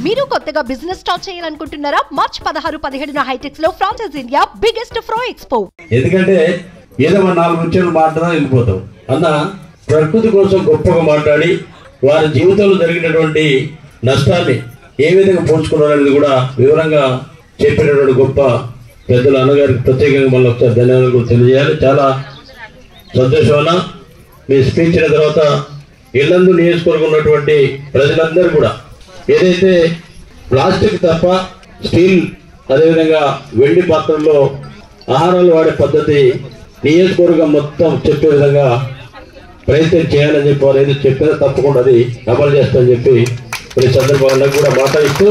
మీరు కొత్తగా business start చేయాలనుకుంటున్నారా మార్చ్ పదహారు పదిహేడున హైటెక్స్ లో ఫ్రాన్సెస్ ఇండియా బిగ్గెస్ట్ ఫ్రో ఎక్స్పో ఎందుకంటే ఏదో మన నాలుగు ముచ్చట్లు మాట్లాడా వెళ్ళిపోతాం అన్న ప్రకృతి కోసం గొప్పగా మాట్లాడి వారి జీవితంలో జరిగినటువంటి నష్టాన్ని ఏ విధంగా పోల్చుకున్నారు అనేది కూడా వివరంగా చెప్పినటువంటి గొప్ప పెద్దల అన్నగారికి ప్రత్యేకంగా మళ్ళీ ఒకసారి ధన్యవాదాలు కూడా తెలియజేయాలి చాలా సంతోషం అన్న మీ స్పీచ్ అయిన తర్వాత ఇల్లందు నియోజకవర్గం ఉన్నటువంటి ప్రజలందరూ కూడా ఏదైతే ప్లాస్టిక్ తప్ప స్టీల్ అదేవిధంగా వెండి పాత్రల్లో ఆహారాలు వాడే పద్ధతి నియోజకవర్గం మొత్తం చెప్పే విధంగా ప్రయత్నం చేయాలని చెప్పి వారు ఏదో చెప్పారో తప్పకుండా అది అమలు చేస్తామని చెప్పి ఈ సందర్భంగా కూడా మాట్లాడుతూ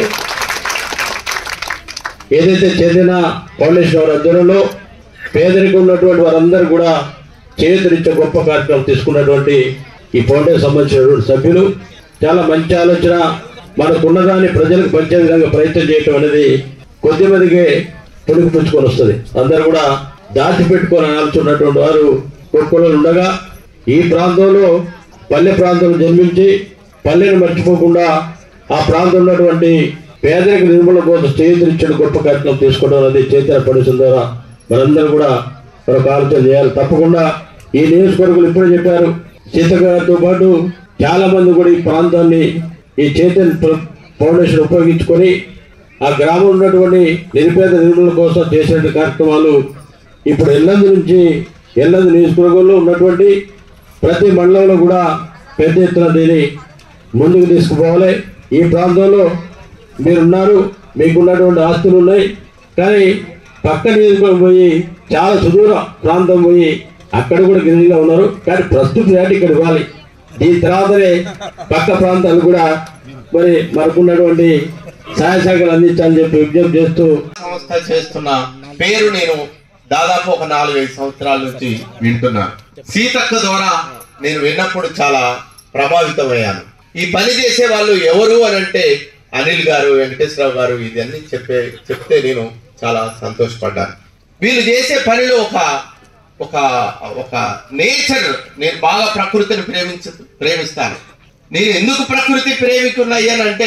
ఏదైతే చెందిన ఫౌండేషన్ వారి ఆధ్వర్యంలో పేదరికం ఉన్నటువంటి వారందరూ కూడా చేతులిచ్చే గొప్ప కార్యక్రమం తీసుకున్నటువంటి ఈ ఫౌండేషన్ సంబంధించినటువంటి సభ్యులు చాలా మంచి ఆలోచన మనకున్నదాన్ని ప్రజలకు పంచే విధంగా ప్రయత్నం చేయటం అనేది కొద్ది మందికి పుణుకు పుచ్చుకొని వస్తుంది అందరూ కూడా దాచి పెట్టుకొని ఆలోచున్నటువంటి వారు గొప్పలు ఉండగా ఈ ప్రాంతంలో పల్లె ప్రాంతంలో జన్మించి పల్లెని మర్చిపోకుండా ఆ ప్రాంతంలో ఉన్నటువంటి పేదరిక నిర్మూలన కోసం చేతులిచ్చిన గొప్ప కార్యక్రమం తీసుకోవడం అనేది చైతన్య పరిశ్రమ ద్వారా మనందరూ కూడా మరొక ఆలోచన చేయాలి తప్పకుండా ఈ నియోజకవర్గంలో ఇప్పుడే చెప్పారు సీత గారితో పాటు చాలా మంది కూడా ఈ ప్రాంతాన్ని ఈ చైతన్య ప్ర- ఫౌండేషన్ ఉపయోగించుకొని ఆ గ్రామంలో ఉన్నటువంటి నిరుపేద నిర్మూలన కోసం చేసిన కార్యక్రమాలు ఇప్పుడు ఎల్లందు నుంచి ఎల్లందు నియోజకవర్గంలో ఉన్నటువంటి ప్రతి మండలంలో కూడా పెద్ద ఎత్తున దీన్ని ముందుకు తీసుకుపోవాలి ఈ ప్రాంతంలో మీరున్నారు మీకున్నటువంటి ఆస్తులు ఉన్నాయి కానీ పక్క నియోజకవర్గం పోయి చాలా సుదూర ప్రాంతం పోయి అక్కడ కూడా గిరిజనులు ఉన్నారు కానీ ప్రస్తుత రేటు ఇక్కడ ఇవ్వాలి దీని తర్వాతనే పక్క ప్రాంతాలు కూడా మరి మనకున్నటువంటి సహాయ శాఖలు అందించాలని చెప్పి విజ్ఞప్తి చేస్తూ సంస్థ చేస్తున్న పేరు నేను దాదాపు ఒక నాలుగైదు సంవత్సరాల నుంచి వింటున్నాను సీతక్క ద్వారా నేను విన్నప్పుడు చాలా ప్రభావితమయ్యాను ఈ పని చేసే వాళ్ళు ఎవరు అని అంటే అనిల్ గారు వెంకటేశ్వరరావు గారు ఇదన్నీ చెప్పే చెప్తే నేను చాలా సంతోషపడ్డాను వీళ్ళు చేసే పనిలో ఒక ఒక ఒక నేచర్ నేను బాగా ప్రకృతిని ప్రేమించ ప్రేమిస్తాను నేను ఎందుకు ప్రకృతి ప్రేమికున్నాయనంటే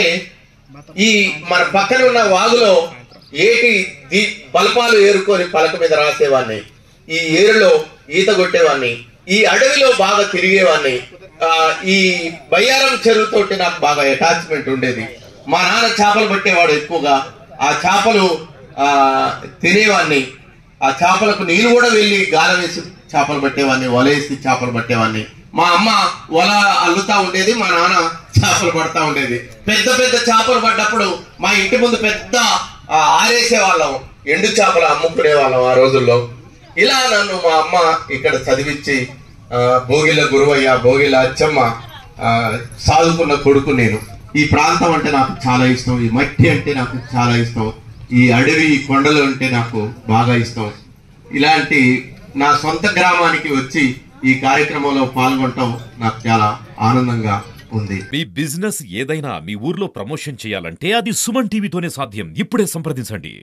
ఈ మన పక్కన ఉన్న వాగులో ఏటి దీ బల్పాలు ఏరుకొని పలక మీద రాసేవాడిని ఈ ఏరులో ఈత కొట్టేవాడిని ఈ అడవిలో బాగా తిరిగేవాడిని ఆ, ఈ బయ్యారం చెరువుతోటి నాకు బాగా అటాచ్మెంట్ ఉండేది మా నాన్న చేపలు పట్టేవాడు ఎక్కువగా ఆ చేపలు ఆ తినేవాడిని ఆ చేపలకు నేను కూడా వెళ్ళి గాల వేసి చేపలు పట్టేవాడిని వలేసి చేపలు పట్టేవాడిని మా అమ్మ వల అల్లుతా ఉండేది మా నాన్న చేపలు పడతా ఉండేది పెద్ద పెద్ద చేపలు పడ్డప్పుడు మా ఇంటి ముందు పెద్ద ఆ, ఆరేసే వాళ్ళం ఎండు చేపలు అమ్ముకునే వాళ్ళం ఆ రోజుల్లో ఇలా నన్ను మా అమ్మ ఇక్కడ చదివించి ఆ, భోగిల గురువయ్య భోగిల అచ్చమ్మ ఆ, సాదుకున్న కొడుకు నేను ఈ ప్రాంతం అంటే నాకు చాలా ఇష్టం ఈ మట్టి అంటే నాకు చాలా ఇష్టం ఈ అడవి ఈ కొండలు అంటే నాకు బాగా ఇష్టం ఇలాంటి నా సొంత గ్రామానికి వచ్చి ఈ కార్యక్రమంలో పాల్గొనటం నాకు చాలా ఆనందంగా ఉంది మీ బిజినెస్ ఏదైనా మీ ఊర్లో ప్రమోషన్ చేయాలంటే అది సుమన్ టీవీతోనే సాధ్యం ఇప్పుడే సంప్రదించండి